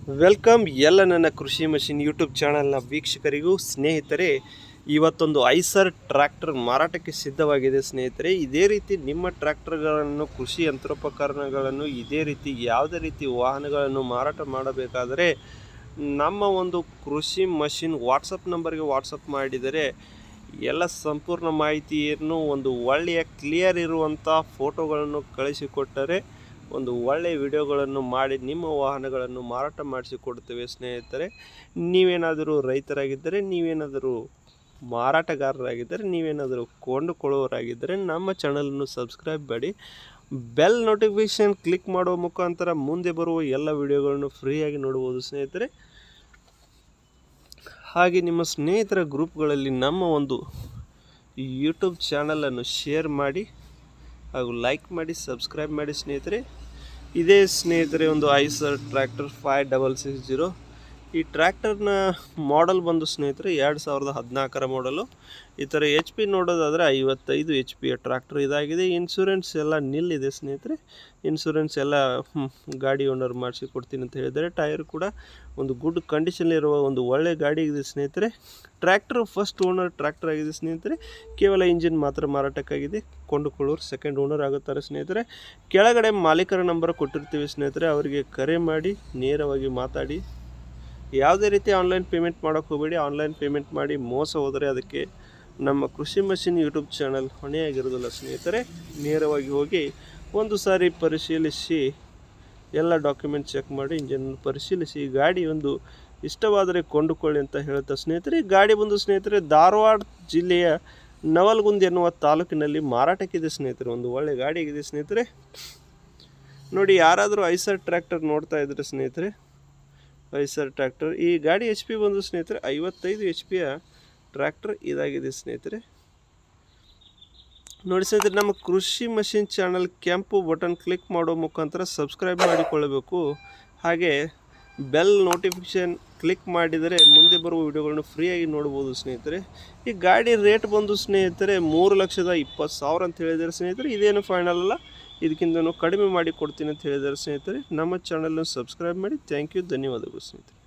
welcome ಎಲ್ಲ ನನ್ನ ಕೃಷಿ ಮಷಿನ್ ಯೂಟ್ಯೂಬ್ ಚಾನಲ್ನ ವೀಕ್ಷಕರಿಗೂ ಸ್ನೇಹಿತರೆ ಇವತ್ತೊಂದು ಐಸರ್ ಟ್ರ್ಯಾಕ್ಟರ್ ಮಾರಾಟಕ್ಕೆ ಸಿದ್ಧವಾಗಿದೆ ಸ್ನೇಹಿತರೆ ಇದೇ ರೀತಿ ನಿಮ್ಮ ಟ್ರ್ಯಾಕ್ಟರ್ಗಳನ್ನು ಕೃಷಿ ಯಂತ್ರೋಪಕರಣಗಳನ್ನು ಇದೇ ರೀತಿ ಯಾವುದೇ ರೀತಿ ವಾಹನಗಳನ್ನು ಮಾರಾಟ ಮಾಡಬೇಕಾದರೆ ನಮ್ಮ ಒಂದು ಕೃಷಿ ಮಷಿನ್ ವಾಟ್ಸಪ್ ನಂಬರ್ಗೆ ವಾಟ್ಸಪ್ ಮಾಡಿದರೆ ಎಲ್ಲ ಸಂಪೂರ್ಣ ಮಾಹಿತಿಯನ್ನು ಒಂದು ಒಳ್ಳೆಯ ಕ್ಲಿಯರ್ ಇರುವಂಥ ಫೋಟೋಗಳನ್ನು ಕಳಿಸಿಕೊಟ್ಟರೆ ಒಂದು ಒಳ್ಳೆಯ ವಿಡಿಯೋಗಳನ್ನು ಮಾಡಿ ನಿಮ್ಮ ವಾಹನಗಳನ್ನು ಮಾರಾಟ ಮಾಡಿಸಿಕೊಡ್ತೇವೆ ಸ್ನೇಹಿತರೆ ನೀವೇನಾದರೂ ರೈತರಾಗಿದ್ದರೆ ನೀವೇನಾದರೂ ಮಾರಾಟಗಾರರಾಗಿದ್ದರೆ ನೀವೇನಾದರೂ ಕೊಂಡುಕೊಳ್ಳುವವರಾಗಿದ್ದರೆ ನಮ್ಮ ಚಾನಲನ್ನು ಸಬ್ಸ್ಕ್ರೈಬ್ ಮಾಡಿ ಬೆಲ್ ನೋಟಿಫಿಕೇಷನ್ ಕ್ಲಿಕ್ ಮಾಡುವ ಮುಖಾಂತರ ಮುಂದೆ ಬರುವ ಎಲ್ಲ ವಿಡಿಯೋಗಳನ್ನು ಫ್ರೀಯಾಗಿ ನೋಡ್ಬೋದು ಸ್ನೇಹಿತರೆ ಹಾಗೆ ನಿಮ್ಮ ಸ್ನೇಹಿತರ ಗ್ರೂಪ್ಗಳಲ್ಲಿ ನಮ್ಮ ಒಂದು ಯೂಟ್ಯೂಬ್ ಚಾನಲನ್ನು ಶೇರ್ ಮಾಡಿ ಹಾಗೂ ಲೈಕ್ ಮಾಡಿ ಸಬ್ಸ್ಕ್ರೈಬ್ ಮಾಡಿ ಸ್ನೇಹಿತರೆ ಇದೇ ಸ್ನೇಹಿತರೆ ಒಂದು Eicher tractor five double six zero ಈ ಟ್ರ್ಯಾಕ್ಟರ್ನ ಮಾಡಲ್ ಬಂದು ಸ್ನೇಹಿತರೆ ಎರಡು ಸಾವಿರದ ಹದಿನಾಲ್ಕರ ಮಾಡಲು ಈ ಥರ ಎಚ್ ಪಿ ನೋಡೋದಾದರೆ ಐವತ್ತೈದು ಎಚ್ ಪಿಯ ಟ್ರ್ಯಾಕ್ಟರ್ ಇದಾಗಿದೆ ಇನ್ಶೂರೆನ್ಸ್ ಎಲ್ಲ ನಿಲ್ಲಿದೆ ಸ್ನೇಹಿತರೆ ಇನ್ಶೂರೆನ್ಸ್ ಎಲ್ಲ ಹ್ಮ್, ಗಾಡಿ ಓನರ್ ಮಾಡಿಸಿ ಕೊಡ್ತೀನಿ ಅಂತ ಹೇಳಿದರೆ ಟೈರ್ ಕೂಡ ಒಂದು ಗುಡ್ ಕಂಡೀಷನಲ್ಲಿರುವ ಒಂದು ಒಳ್ಳೆ ಗಾಡಿ ಇದೆ ಸ್ನೇಹಿತರೆ ಟ್ರ್ಯಾಕ್ಟರ್ ಫಸ್ಟ್ ಓನರ್ ಟ್ರ್ಯಾಕ್ಟರ್ ಆಗಿದೆ ಸ್ನೇಹಿತರೆ ಕೇವಲ ಇಂಜಿನ್ ಮಾತ್ರ ಮಾರಾಟಕ್ಕಾಗಿದೆ ಕೊಂಡುಕೊಳ್ಳೋರು ಸೆಕೆಂಡ್ ಓನರ್ ಆಗುತ್ತಾರೆ ಸ್ನೇಹಿತರೆ ಕೆಳಗಡೆ ಮಾಲೀಕರ ನಂಬರ್ ಕೊಟ್ಟಿರ್ತೀವಿ ಸ್ನೇಹಿತರೆ ಅವರಿಗೆ ಕರೆ ಮಾಡಿ ನೇರವಾಗಿ ಮಾತಾಡಿ ಯಾವುದೇ ರೀತಿ ಆನ್ಲೈನ್ ಪೇಮೆಂಟ್ ಮಾಡೋಕ್ಕೆ ಹೋಗಬೇಡಿ ಆನ್ಲೈನ್ ಪೇಮೆಂಟ್ ಮಾಡಿ ಮೋಸ ಹೋದರೆ ಅದಕ್ಕೆ ನಮ್ಮ ಕೃಷಿ ಮಷಿನ್ ಯೂಟ್ಯೂಬ್ ಚಾನಲ್ ಹೊಣೆಯಾಗಿರೋದಿಲ್ಲ ಸ್ನೇಹಿತರೆ ನೇರವಾಗಿ ಹೋಗಿ ಒಂದು ಸಾರಿ ಪರಿಶೀಲಿಸಿ ಎಲ್ಲ ಡಾಕ್ಯುಮೆಂಟ್ ಚೆಕ್ ಮಾಡಿ ಇಂಜನ್ ಪರಿಶೀಲಿಸಿ ಗಾಡಿ ಒಂದು ಇಷ್ಟವಾದರೆ ಕೊಂಡುಕೊಳ್ಳಿ ಅಂತ ಹೇಳ್ತಾ ಸ್ನೇಹಿತರೆ ಈ ಗಾಡಿ ಬಂದು ಸ್ನೇಹಿತರೆ ಧಾರವಾಡ ಜಿಲ್ಲೆಯ ನವಲ್ಗುಂದ್ ಎನ್ನುವ ತಾಲೂಕಿನಲ್ಲಿ ಮಾರಾಟಕ್ಕಿದೆ ಸ್ನೇಹಿತರೆ ಒಂದು ಒಳ್ಳೆ ಗಾಡಿ ಆಗಿದೆ ಸ್ನೇಹಿತರೆ ನೋಡಿ ಯಾರಾದರೂ ಐಸರ್ ಟ್ರ್ಯಾಕ್ಟರ್ ನೋಡ್ತಾ ಇದ್ರೆ ಸ್ನೇಹಿತರೆ ಐಸರ್ ಟ್ರ್ಯಾಕ್ಟರ್ ಈ ಗಾಡಿ ಎಚ್ ಪಿ ಬಂದು ಸ್ನೇಹಿತರೆ ಐವತ್ತೈದು ಎಚ್ ಪಿಯ ಟ್ರ್ಯಾಕ್ಟರ್ ಇದಾಗಿದೆ ಸ್ನೇಹಿತರೆ ನೋಡಿ ಸ್ನೇಹಿತರೆ ನಮ್ಮ ಕೃಷಿ ಮಷಿನ್ ಚಾನಲ್ ಕೆಂಪು ಬಟನ್ ಕ್ಲಿಕ್ ಮಾಡೋ ಮುಖಾಂತರ ಸಬ್ಸ್ಕ್ರೈಬ್ ಮಾಡಿಕೊಳ್ಳಬೇಕು ಹಾಗೆ ಬೆಲ್ ನೋಟಿಫಿಕೇಷನ್ ಕ್ಲಿಕ್ ಮಾಡಿದರೆ ಮುಂದೆ ಬರುವ ವಿಡಿಯೋಗಳನ್ನು ಫ್ರೀಯಾಗಿ ನೋಡ್ಬೋದು ಸ್ನೇಹಿತರೆ ಈ ಗಾಡಿ ರೇಟ್ ಬಂದು ಸ್ನೇಹಿತರೆ ಮೂರು ಲಕ್ಷದ ಇಪ್ಪತ್ತು ಸಾವಿರ ಅಂತ ಹೇಳಿದ್ದಾರೆ ಸ್ನೇಹಿತರೆ ಇದೇನು ಫೈನಲ್ ಅಲ್ಲ ಇದಕ್ಕಿಂತನೂ ಕಡಿಮೆ ಮಾಡಿ ಕೊಡ್ತೀನಿ ಅಂತ ಹೇಳಿದ್ದಾರೆ ಸ್ನೇಹಿತರೆ ನಮ್ಮ ಚಾನಲ್ನ ಸಬ್ಸ್ಕ್ರೈಬ್ ಮಾಡಿ ಥ್ಯಾಂಕ್ ಯು ಧನ್ಯವಾದಗಳು ಸ್ನೇಹಿತರೆ